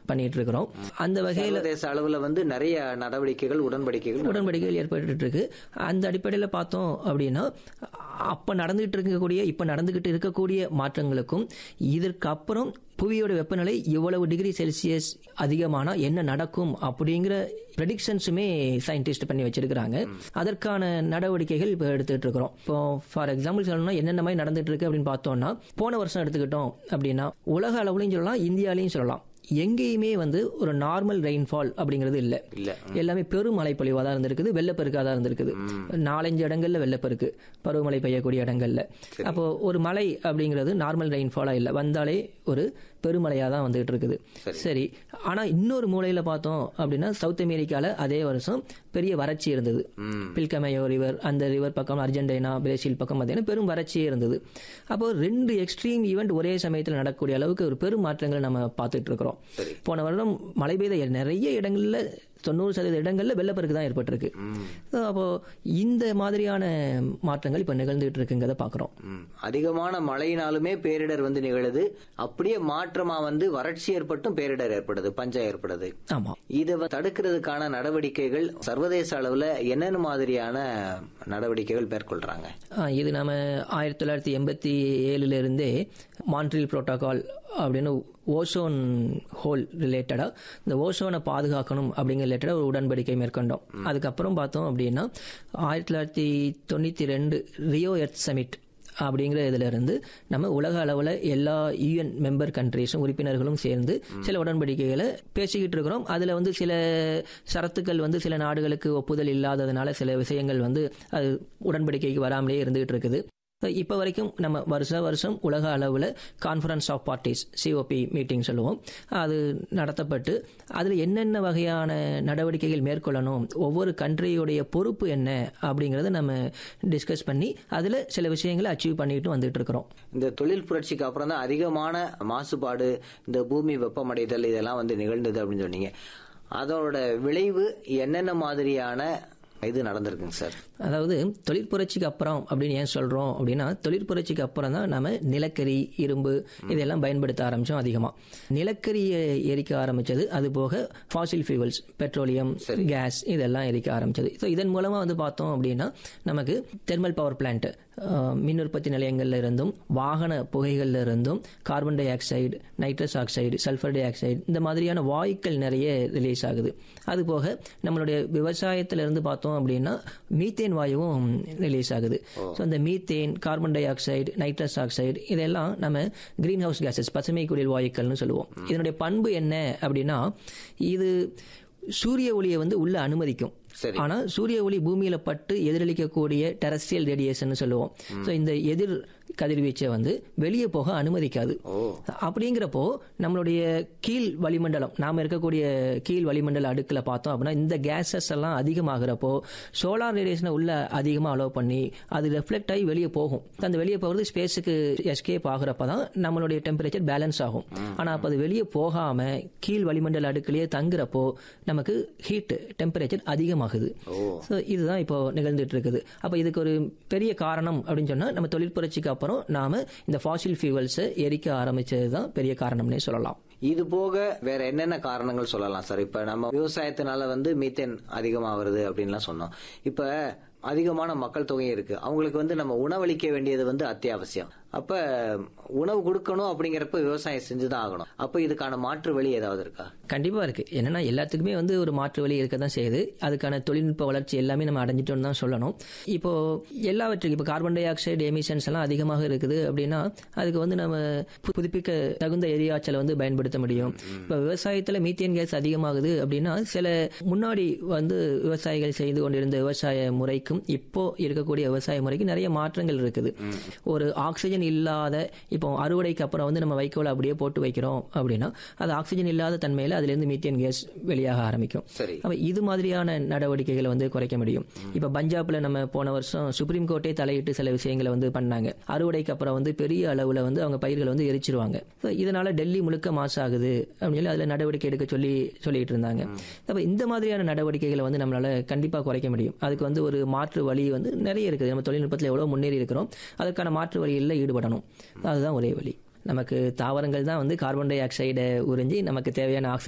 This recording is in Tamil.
பண்ணிட்டு இருக்கிறோம் அந்த வகையில் சர்வதேச அளவுல வந்து நிறைய நடவடிக்கைகள் உடன்படிக்கைகள் உடன்படிக்கைகள் ஏற்பட்டு இருக்கு அந்த அடிப்படையில் பார்த்தோம் அப்படின்னா அப்ப நடந்துகிட்டு இருக்கக்கூடிய இப்ப நடந்துகிட்டு இருக்கக்கூடிய மாற்றங்களுக்கும் இதற்கு அப்புறம் புவியோட வெப்பநிலை இவ்வளவு டிகிரி செல்சியஸ் அதிகமானா என்ன நடக்கும் அப்படிங்கிற ப்ரெடிக்ஷன்ஸுமே சயின்டிஸ்ட் பண்ணி வச்சிருக்கிறாங்க அதற்கான நடவடிக்கைகள் இப்போ எடுத்துட்டு இருக்கிறோம் இப்போ ஃபார் எக்ஸாம்பிள் சொல்லணும்னா என்னென்ன மாதிரி நடந்துட்டு இருக்கு அப்படின்னு பார்த்தோம்னா போன வருஷம் எடுத்துக்கிட்டோம் அப்படின்னா உலக அளவுலையும் சொல்லலாம் இந்தியாலையும் சொல்லலாம் எங்கேயுமே வந்து ஒரு நார்மல் ரெயின்ஃபால் அப்படிங்கிறது இல்லை இல்ல எல்லாமே பெரும் மழை பொழிவாக தான் இருந்திருக்குது வெள்ளப்பெருக்காக தான் இருந்திருக்குது நாலஞ்சு இடங்கள்ல வெள்ளப்பெருக்கு பருவமழை பெய்யக்கூடிய இடங்கள்ல அப்போ ஒரு மழை அப்படிங்கிறது நார்மல் ரெயின்ஃபாலா இல்லை வந்தாலே ஒரு பெருமழையாக தான் வந்துகிட்டு இருக்குது சரி ஆனா இன்னொரு மூலையில பார்த்தோம் அப்படின்னா சவுத் அமெரிக்கால அதே வருஷம் பெரிய வறட்சி இருந்தது பில்கமேயோ ரிவர் அந்த ரிவர் பக்கம் அர்ஜென்டினா பிரேசில் பக்கம் பார்த்தீங்கன்னா பெரும் வறட்சியே இருந்தது அப்போ ரெண்டு எக்ஸ்ட்ரீம் ஈவெண்ட் ஒரே சமயத்தில் நடக்கக்கூடிய அளவுக்கு ஒரு பெரும் மாற்றங்களை நம்ம பார்த்துட்டு இருக்கிறோம் சரி. போன வருடம் மழை பெய்த நிறைய இடங்கள்ல தொண்ணூறு சதவீத இடங்கள்ல வெள்ளப்பெருக்கு தான் ஏற்பட்டிருக்கு So, அப்போ இந்த மாதிரியான மாற்றங்கள் இப்ப நிகழ்ந்துட்டு இருக்குங்கிறத பாக்குறோம் ம். அதிகமான மழையினாலுமே பேரிடர் வந்து நிகழுது அப்படியே மாற்றமா வந்து வறட்சி ஏற்பட்டும் பேரிடர் ஏற்படுது பஞ்சம் ஏற்படுது ஆமா இதை வ- தடுக்கிறதுக்கான நடவடிக்கைகள் சர்வதேச அளவுல என்னென்ன மாதிரியான நடவடிக்கைகள் மேற்கொள்றாங்க ஆ, இது நம்ம ஆயிரத்தி தொள்ளாயிரத்தி எண்பத்தி ஏழுல இருந்தே மான்ட்ரியல் புரோட்டோகால் அப்படின்னு ஓசோன் ஹோல் ரிலேட்டடா இந்த ஓசோனை பாதுகாக்கணும் அப்படிங்கிற ரிலேட்டடா ஒரு உடன்படிக்கை மேற்கொண்டோம் அதுக்கப்புறம் பார்த்தோம் அப்படின்னா ஆயிரத்தி தொள்ளாயிரத்தி தொண்ணூத்தி ரெண்டு ரியோ எர்த் சமிட் அப்படிங்கிற இதுல இருந்து நம்ம உலக அளவுல எல்லா யூஎன் மெம்பர் கண்ட்ரீஸும் உறுப்பினர்களும் சேர்ந்து சில உடன்படிக்கைகளை பேசிக்கிட்டு இருக்கிறோம் அதுல வந்து சில சரத்துக்கள் வந்து சில நாடுகளுக்கு ஒப்புதல் இல்லாததுனால சில விஷயங்கள் வந்து அது உடன்படிக்கைக்கு வராமலே இருந்துகிட்டு இருக்குது இப்போ வரைக்கும் நம்ம வருஷ வருஷம் உலக அளவில் conference of parties COP meeting சொல்லுவோம் அது நடத்தப்பட்டு அதில் என்னென்ன வகையான நடவடிக்கைகள் மேற்கொள்ளணும் ஒவ்வொரு கண்ட்ரியுடைய பொறுப்பு என்ன அப்படிங்கிறத நம்ம டிஸ்கஸ் பண்ணி அதில் சில விஷயங்களை அச்சீவ் பண்ணிட்டு வந்துட்டு இருக்கிறோம் இந்த தொழில் புரட்சிக்கு அப்புறம் தான் அதிகமான மாசுபாடு இந்த பூமி வெப்பமடைதல் இதெல்லாம் வந்து நிகழ்ந்தது அப்படின்னு சொன்னீங்க அதோட விளைவு என்னென்ன மாதிரியான இது நடந்திருக்குங்க சார் அதாவது தொழிற்புரட்சிக்கு அப்புறம் அப்படின்னு ஏன் சொல்றோம் அப்படின்னா தொழிற்புரட்சிக்கு அப்புறம் தான் நம்ம நிலக்கரி இரும்பு இதெல்லாம் பயன்படுத்த ஆரம்பிச்சோம் அதிகமா நிலக்கரியை எரிக்க ஆரம்பிச்சது அது போக ஃபாசில் ஃபியூவல்ஸ் பெட்ரோலியம் கேஸ் இதெல்லாம் எரிக்க ஆரம்பிச்சது ஸோ இதன் மூலமா வந்து பார்த்தோம் அப்படின்னா நமக்கு தெர்மல் பவர் பிளான்ட் மின் உற்பத்தி நிலையங்கள்ல இருந்தும் வாகன புகைகள்ல இருந்தும் carbon dioxide nitrous oxide sulphur dioxide இந்த மாதிரியான வாயுக்கள் நிறைய ரிலீஸ் ஆகுது அது போக நம்மளுடைய விவசாயத்துல இருந்து பார்த்தோம் அப்படின்னா மீத்தேன் வாயுவும் ரிலீஸ் ஆகுது ஸோ இந்த methane carbon dioxide nitrous oxide இதெல்லாம் நம்ம கிரீன் ஹவுஸ் கேசஸ் பசுமை குடில் வாயுக்கள்னு சொல்லுவோம் இதனுடைய பண்பு என்ன அப்படின்னா இது சூரிய ஒளியை வந்து உள்ள அனுமதிக்கும் சரி. ஆனா சூரிய ஒளி பூமியில பட்டு எதிரொலிக்கக்கூடிய டெரஸ்ட்ரியல் ரேடியேஷன் சொல்லுவோம் ஸோ இந்த எதிர் கதிர்வீச்சை வந்து வெளியே போக அனுமதிக்காது அப்படிங்கிறப்போ நம்மளுடைய கீழ் வளிமண்டலம் நாம இருக்கக்கூடிய கீழ் வளிமண்டல அடுக்கில் பார்த்தோம் அப்படின்னா இந்த கேசஸ் எல்லாம் அதிகமாகிறப்போ சோலார் ரேடியேஷனை உள்ள அதிகமாக அலோவ் பண்ணி அது ரெஃப்ளெக்ட் ஆகி வெளியே போகும் அந்த வெளியே போகிறது ஸ்பேஸுக்கு எஸ்கேப் ஆகுறப்ப தான் நம்மளுடைய டெம்பரேச்சர் பேலன்ஸ் ஆகும் ஆனால் அப்போ அது வெளியே போகாம கீழ் வளிமண்டல அடுக்கிலேயே தங்குறப்போ நமக்கு ஹீட் டெம்பரேச்சர் அதிகமாகுது ஸோ இதுதான் இப்போ நிகழ்ந்துட்டு இருக்குது அப்போ இதுக்கு ஒரு பெரிய காரணம் அப்படின்னு சொன்னா நம்ம தொழிற்புரட்சிக்கு அப்புறம் நாம இந்த ஃபாசில் ஃபியூவல்ஸை எரிக்க ஆரம்பிச்சது தான் பெரிய காரணம்னே சொல்லலாம் இது போக வேற என்னென்ன காரணங்கள் சொல்லலாம் சார் இப்ப நம்ம விவசாயத்தினால வந்து மீத்தேன் அதிகமா வருது அப்படின்லாம் சொன்னோம் இப்ப அதிகமான மக்கள் தொகை இருக்கு அவங்களுக்கு வந்து நம்ம உணவளிக்க வேண்டியது வந்து அத்தியாவசியம் அப்ப உணவு கொடுக்கணும் அப்படிங்கிறப்ப விவசாயம் செஞ்சுதான் ஆகணும் அப்ப இதுக்கான மாற்று வழி ஏதாவது இருக்கா கண்டிப்பா இருக்கு என்னன்னா எல்லாத்துக்குமே வந்து ஒரு மாற்று வழி இருக்க தான் செய்யுது அதுக்கான தொழில்நுட்ப வளர்ச்சி எல்லாமே நம்ம அடைஞ்சிட்டோம்னு தான் சொல்லணும் இப்போ எல்லாவற்றுக்கும் இப்போ கார்பன் டை ஆக்சைடு எமிஷன்ஸ் எல்லாம் அதிகமாக இருக்குது அப்படின்னா அதுக்கு வந்து நம்ம பு- புதுப்பிக்க தகுந்த எரியாற்றலை வந்து பயன்படுத்த முடியும் இப்போ விவசாயத்துல மீத்தேன் கேஸ் அதிகமாகுது அப்படின்னா சில முன்னாடி வந்து விவசாயிகள் செய்து கொண்டிருந்த விவசாய முறைக்கும் இப்போ இருக்கக்கூடிய விவசாய முறைக்கு நிறைய மாற்றங்கள் இருக்குது ஒரு ஆக்சிஜன் இல்லாத இப்போ அறுவடைக்கு அப்புறம் வந்து நம்ம வைக்கோலை அப்படியே போட்டு வைக்கிறோம் அப்படின்னா அது ஆக்சிஜன் இல்லாத தன்மையில அதுல இருந்து மீத்தேன் கேஸ் வெளியாக ஆரம்பிக்கும் சரி அப்ப இது மாதிரியான நடவடிக்கைகளை வந்து குறைக்க முடியும் இப்ப பஞ்சாப்ல நம்ம போன வருஷம் சுப்ரீம் கோர்ட்டே தலையிட்டு சில விஷயங்களை வந்து பண்ணாங்க அறுவடைக்கு அப்புறம் வந்து பெரிய அளவுல வந்து அவங்க பயிர்களை வந்து எரிச்சிருவாங்க So, இதனால டெல்லி முழுக்க மாசாகுது அப்படின்னு சொல்லி அதுல நடவடிக்கை எடுக்க சொல்லி சொல்லிட்டு இருந்தாங்க அப்ப இந்த மாதிரியான நடவடிக்கைகளை வந்து நம்மளால கண்டிப்பா குறைக்க முடியும் அதுக்கு வந்து ஒரு மாற்று வழி வந்து நிறைய இருக்குது நம்ம தொழில்நுட்பத்தில் எவ்வளவு முன்னேறி இருக்கிறோம் அதற்கான மாற்று வழியில் ஈடுபடணும் அதுதான் ஒரே வழி நமக்கு தாவரங்கள் தான் வந்து கார்பன் டை ஆக்சைடை உறிஞ்சி நமக்கு தேவையான ஆக்சிஜன்